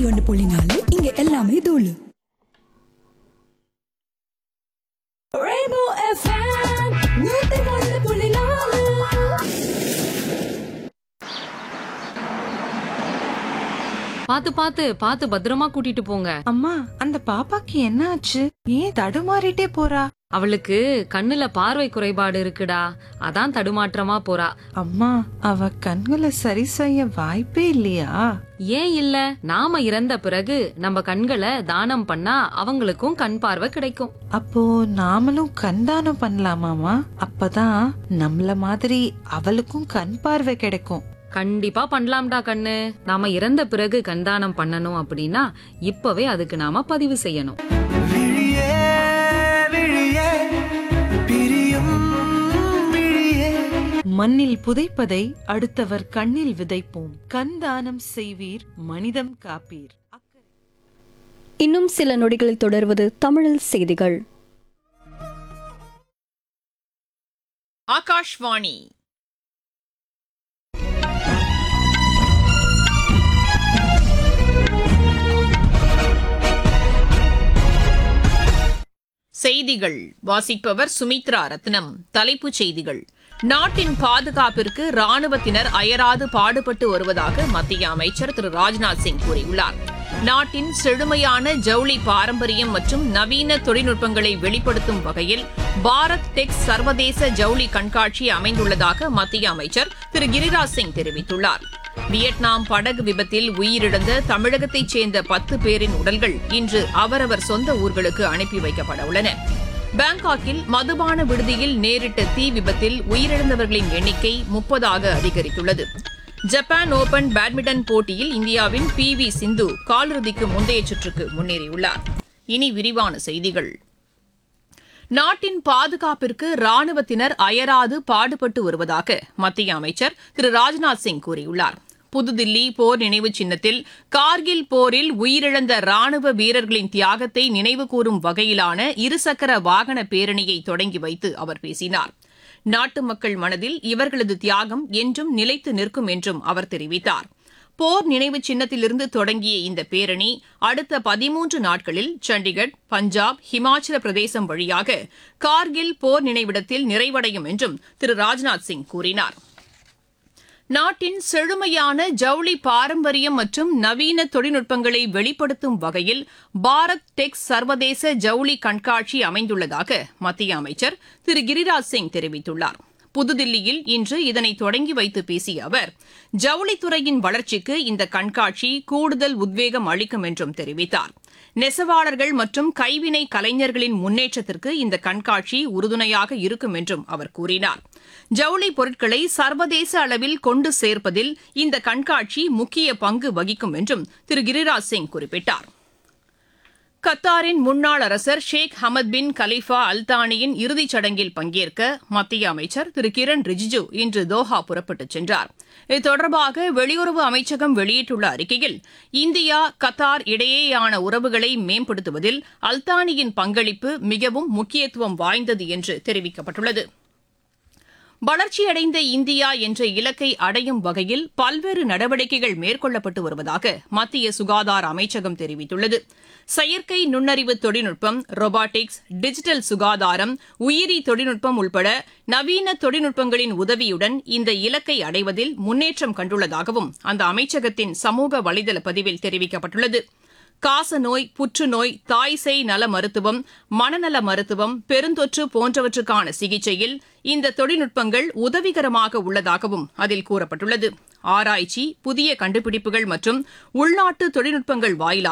நூற்றி ஒன்று புள்ளி நாலு இங்க எல்லாமே தூளு Rainbow FM, நூத்தி ஒன்று புள்ளி நாலு. பாத்து பாத்து பாத்து பத்திரமா கூட்டிட்டு போங்க அம்மா அந்த பாப்பாக்கு என்ன ஆச்சு ஏன் தடுமாறிட்டே போறா அவளுக்கு கண்ணுல பார்வை குறைபாடு இருக்குடா அதான் தடுமாற்றமா போறா அம்மா அவ கண்களை சரி செய்ய வாய்ப்பே இல்லையா ஏன் இல்ல நாம இறந்த பிறகு நம்ம கண்களை தானம் பண்ணா அவங்களுக்கும் கண் பார்வை கிடைக்கும் அப்போ நாமளும் கண் தானம் பண்ணலாமாமா அப்பதான் நம்மள மாதிரி அவளுக்கும் கண் பார்வை கிடைக்கும் கண்டிப்பா பண்ணலாம்டா கண்ணு நாம இறந்த பிறகு கண்தானம் பண்ணணும் அப்படின்னா இப்பவே அதுக்கு நாம பதிவு செய்யணும் விழியே விழியே பிரியும் விழியே மண்ணில் புதைப்பதை அடுத்தவர் கண்ணில் விதைப்போம் கண் தானம் செய்வீர் மனிதம் காப்பீர் இன்னும் சில நொடிகளில் தொடர்வது தமிழில் செய்திகள் ஆகாஷ்வாணி செய்திகள் வாசிப்பவர் சுமித்ரா ரத்னம் தலைப்புச் செய்திகள் நாட்டின் பாதுகாப்பிற்கு ராணுவத்தினர் அயராது பாடுபட்டு வருவதாக மத்திய அமைச்சர் திரு ராஜ்நாத் சிங் கூறியுள்ளார் நாட்டின் செழுமையான ஜவுளி பாரம்பரியம் மற்றும் நவீன தொழில்நுட்பங்களை வெளிப்படுத்தும் வகையில் பாரத் டெக்ஸ் சர்வதேச ஜவுளி கண்காட்சி அமைந்துள்ளதாக மத்திய அமைச்சர் திரு கிரிராஜ் சிங் தெரிவித்துள்ளார் வியட்நாம் படகு விபத்தில் உயிரிழந்த தமிழகத்தைச் சேர்ந்த பத்து பேரின் உடல்கள் இன்று அவரவர் சொந்த ஊர்களுக்கு அனுப்பி வைக்கப்பட உள்ளன பாங்காக்கில் மதுபான விடுதியில் நேரிட்ட தீ விபத்தில் உயிரிழந்தவர்களின் எண்ணிக்கை முப்பதாக அதிகரித்துள்ளது ஜப்பான் ஓபன் பேட்மிண்டன் போட்டியில் இந்தியாவின் பி வி சிந்து காலிறுதிக்கு முந்தைய சுற்றுக்கு முன்னேறியுள்ளார் இனி விரிவான செய்திகள் நாட்டின் பாதுகாப்பிற்கு ராணுவத்தினர் அயராது பாடுபட்டு வருவதாக மத்திய அமைச்சர் திரு ராஜ்நாத் சிங் கூறியுள்ளார் புதுதில்லி போர் நினைவு சின்னத்தில் கார்கில் போரில் உயிரிழந்த ராணுவ வீரர்களின் தியாகத்தை நினைவுகூரும் வகையிலான இருசக்கர வாகன பேரணியை தொடங்கி வைத்து அவர் பேசினார் நாட்டு மக்கள் மனதில் இவர்களது தியாகம் என்றும் நிலைத்து நிற்கும் என்றும் அவர் தெரிவித்தார் போர் நினைவு சின்னத்திலிருந்து தொடங்கிய இந்த பேரணி அடுத்த பதிமூன்று நாட்களில் சண்டிகர் பஞ்சாப் ஹிமாச்சல பிரதேசம் வழியாக கார்கில் போர் நினைவிடத்தில் நிறைவடையும் என்றும் திரு ராஜ்நாத் சிங் கூறினார் நாட்டின் செழுமையான ஜவுளி பாரம்பரியம் மற்றும் நவீன தொழில்நுட்பங்களை வெளிப்படுத்தும் வகையில் பாரத் டெக்ஸ் சர்வதேச ஜவுளி கண்காட்சி அமைந்துள்ளதாக மத்திய அமைச்சர் திரு கிரிராஜ் சிங் தெரிவித்துள்ளார் புதுதில்லியில் இன்று இதனை தொடங்கி வைத்து பேசிய அவர் ஜவுளித்துறையின் வளர்ச்சிக்கு இந்த கண்காட்சி கூடுதல் உத்வேகம் அளிக்கும் என்றும் தெரிவித்தார் நெசவாளர்கள் மற்றும் கைவினை கலைஞர்களின் முன்னேற்றத்திற்கு இந்த கண்காட்சி உறுதுணையாக இருக்கும் என்றும் அவர் கூறினார் ஜவுளி பொருட்களை சர்வதேச அளவில் கொண்டு சேர்ப்பதில் இந்த கண்காட்சி முக்கிய பங்கு வகிக்கும் என்றும் திரு கிரிராஜ் சிங் குறிப்பிட்டார் கத்தாரின் முன்னாள் அரசர் ஷேக் ஹமத் பின் கலீஃபா அல்தானியின் இறுதிச் சடங்கில் பங்கேற்க மத்திய அமைச்சர் திரு கிரண் ரிஜிஜு இன்று தோஹா புறப்பட்டுச் சென்றார் இது தொடர்பாக வெளியுறவு அமைச்சகம் வெளியிட்டுள்ள அறிக்கையில் இந்தியா கத்தார் இடையேயான உறவுகளை மேம்படுத்துவதில் அல்தானியின் பங்களிப்பு மிகவும் முக்கியத்துவம் வாய்ந்தது என்று தெரிவிக்கப்பட்டுள்ளது வளர்ச்சியடைந்த இந்தியா என்ற இலக்கை அடையும் வகையில் பல்வேறு நடவடிக்கைகள் மேற்கொள்ளப்பட்டு வருவதாக மத்திய சுகாதார அமைச்சகம் தெரிவித்துள்ளது செயற்கை நுண்ணறிவு தொழில்நுட்பம் ரொபாட்டிக்ஸ் டிஜிட்டல் சுகாதாரம் உயிரி தொழில்நுட்பம் உள்பட நவீன தொழில்நுட்பங்களின் உதவியுடன் இந்த இலக்கை அடைவதில் முன்னேற்றம் கண்டுள்ளதாகவும் அந்த அமைச்சகத்தின் சமூக வலைதள பதிவில் தெரிவிக்கப்பட்டுள்ளது காசநோய் புற்றுநோய் தாய்சேய் நல மருத்துவம் மனநல மருத்துவம் பெருந்தொற்று போன்றவற்றுக்கான சிகிச்சையில் இந்த தொழில்நுட்பங்கள் உதவிகரமாக உள்ளதாகவும் அதில் கூறப்பட்டுள்ளது ஆராய்ச்சி புதிய கண்டுபிடிப்புகள் மற்றும் உள்நாட்டு தொழில்நுட்பங்கள் வாயிலாக